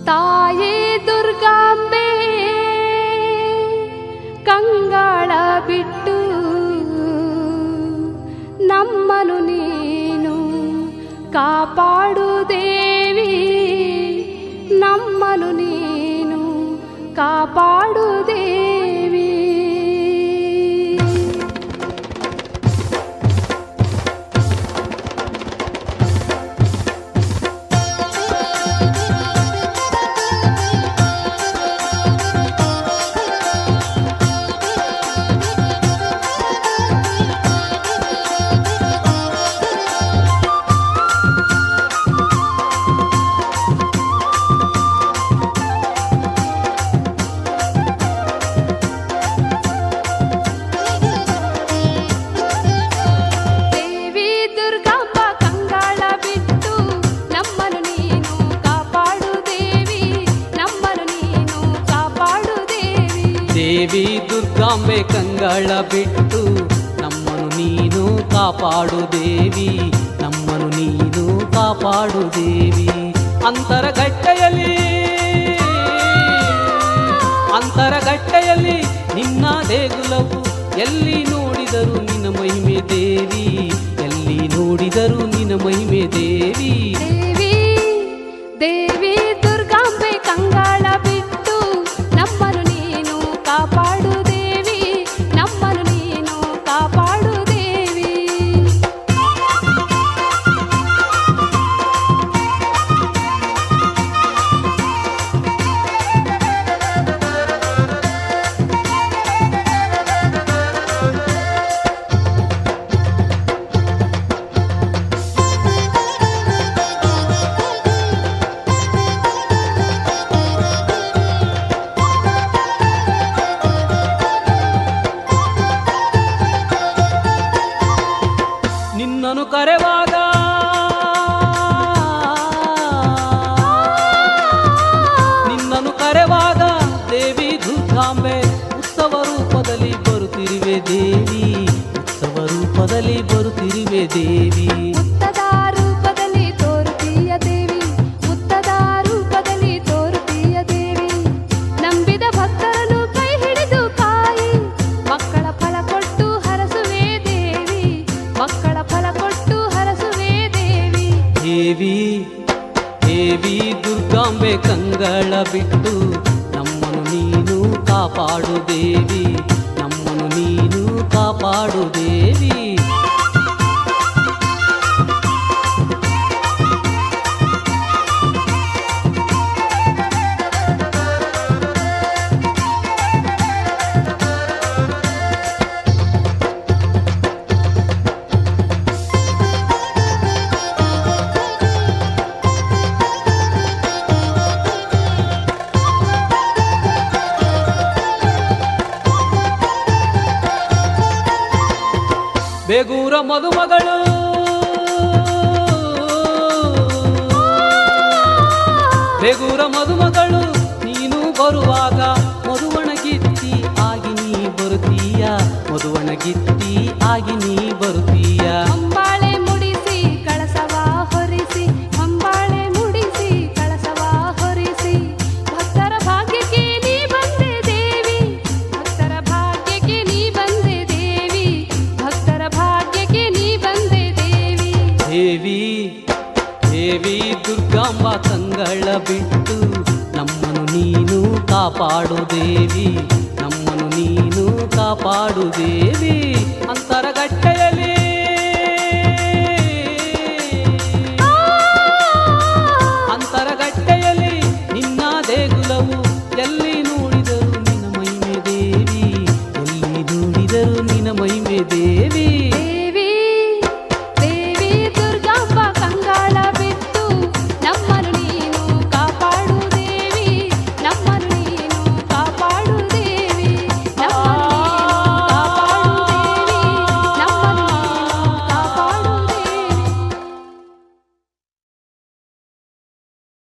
ತಾಯೇ ದುರ್ಗಾಂಬೆ ಕಂಗಾಳ ಬಿಟ್ಟು ನಮ್ಮನು ನೀನು ಕಾಪಾಡು ದೇವಿ ನಮ್ಮನು ನೀನು ಕಾಪಾಡು ದೇವಿ ದೇವಿ ದುರ್ಗಾಂಬ ಕಂಗಾಳ ಬಿಟ್ಟು ನಮ್ಮನು ನೀನು ಕಾಪಾಡು ದೇವಿ ನಮ್ಮನು ನೀನು ಕಾಪಾಡು ದೇವಿ ದೇವಿ ದುರ್ಗಾಂಬೆ ಕಂಗಳ ಬಿಟ್ಟು ನಮ್ಮನು ನೀನು ಕಾಪಾಡು ದೇವಿ ನಮ್ಮನು ನೀನು ಕಾಪಾಡು ದೇವಿ ಅಂತರಗಟ್ಟೆಯಲ್ಲಿ ಅಂತರಗಟ್ಟೆಯಲ್ಲಿ ನಿನ್ನ ದೇಗುಲವು ಎಲ್ಲಿ ನೋಡಿದರು ನಿನ್ನ ಮಹಿಮೆ ದೇವಿ ಎಲ್ಲಿ ನೋಡಿದರು ನಿನ್ನ ಮಹಿಮೆ ದೇವಿ ದೇವಿ ದೇವಿ ದುರ್ಗಾಂಬೆ ಕಂಗಾಳ ಬಿಟ್ಟು ನಮ್ಮನು ನೀನು ಕಾಪಾಡು ದೇವಿ ನಮ್ಮನು ನೀನು ಕಾಪಾಡು ದೇವಿ ನಿನ್ನನು ಕರೆವಾಗ ನಿನ್ನನು ಕರೆವಾಗ ದೇವಿ ದುರ್ಗಾಂಬೆ ಉತ್ಸವ ರೂಪದಲ್ಲಿ ಬರುತ್ತಿರುವೆ ದೇವಿ ಉತ್ಸವ ರೂಪದಲ್ಲಿ ಬರುತ್ತಿರುವೆ ದೇವಿ ಮುತ್ತದ ರೂಪದಲ್ಲಿ ತೋರುತ್ತೀಯ ದೇವಿ ಮುತ್ತದ ರೂಪದಲ್ಲಿ ತೋರುತ್ತೀಯ ದೇವಿ ನಂಬಿದ ಭಕ್ತರನ್ನು ಕೈ ಹಿಡಿದು ಕಾಯಿ ಮಕ್ಕಳ ಫಲ ಕೊಟ್ಟು ಹರಸುವೆ ದೇವಿ ಮಕ್ಕಳ ಫಲ ಕೊಟ್ಟು ಹರಸುವೆ ದೇವಿ ದೇವಿ ದೇವಿ ದುರ್ಗಾಂಬೆ ಕಂಗಳ ಬಿಟ್ಟು ನಮ್ಮನು ನೀನು ಕಾಪಾಡು ದೇವಿ ನಮ್ಮನು ನೀನು ಕಾಪಾಡು ದೇವಿ ಬೇಗೂರ ಮದುಮಗಳು ಬೇಗೂರ ಮದುಮಗಳು ನೀನು ಬರುವಾಗ ಮಧುವಣಗಿತ್ತಿ ಆಗಿ ನೀ ಬರುತ್ತೀಯ ಮಧುವಣಗಿತ್ತಿ ಆಗಿ ನೀ ಬರುತ್ತೀಯ ಅಂಬಾಳೆ ಮುಡಿಸಿ ಕಳಸವ ಹೊರಿಸಿ ಅಂಬಾಳೆ ಮುಡಿಸಿ ಕಳಸವ ಹೊರಿಸಿ ಭಕ್ತರ ಭಾಗ್ಯಕ್ಕೆ ನೀ ಬಂದೆ ದೇವಿ ಭಕ್ತರ ಭಾಗ್ಯಕ್ಕೆ ನೀ ಬಂದೆ ದೇವಿ ಭಕ್ತರ ಭಾಗ್ಯಕ್ಕೆ ನೀ ಬಂದೆ ದೇವಿ ದೇವಿ ದೇವಿ ದುರ್ಗಾಂಬ ಕಂಗಳ ಬಿಟ್ಟು ನಮ್ಮನು ನೀನು ಕಾಪಾಡು ದೇವಿ ನಮ್ಮನು ನೀನು ಕಾಪಾಡು ದೇವಿ ಅಂತರಗಟ್ಟೆಯಲ್ಲಿ ಅಂತರಗಟ್ಟೆಯಲ್ಲಿ ನಿನ್ನ ದೇಗುಲವು ಎಲ್ಲಿ ನೋಡಿದರು ನಿನ್ನ ಮಹಿಮೆ ದೇವಿ ಎಲ್ಲಿ ನೋಡಿದರು ನಿನ್ನ ಮಹಿಮೆ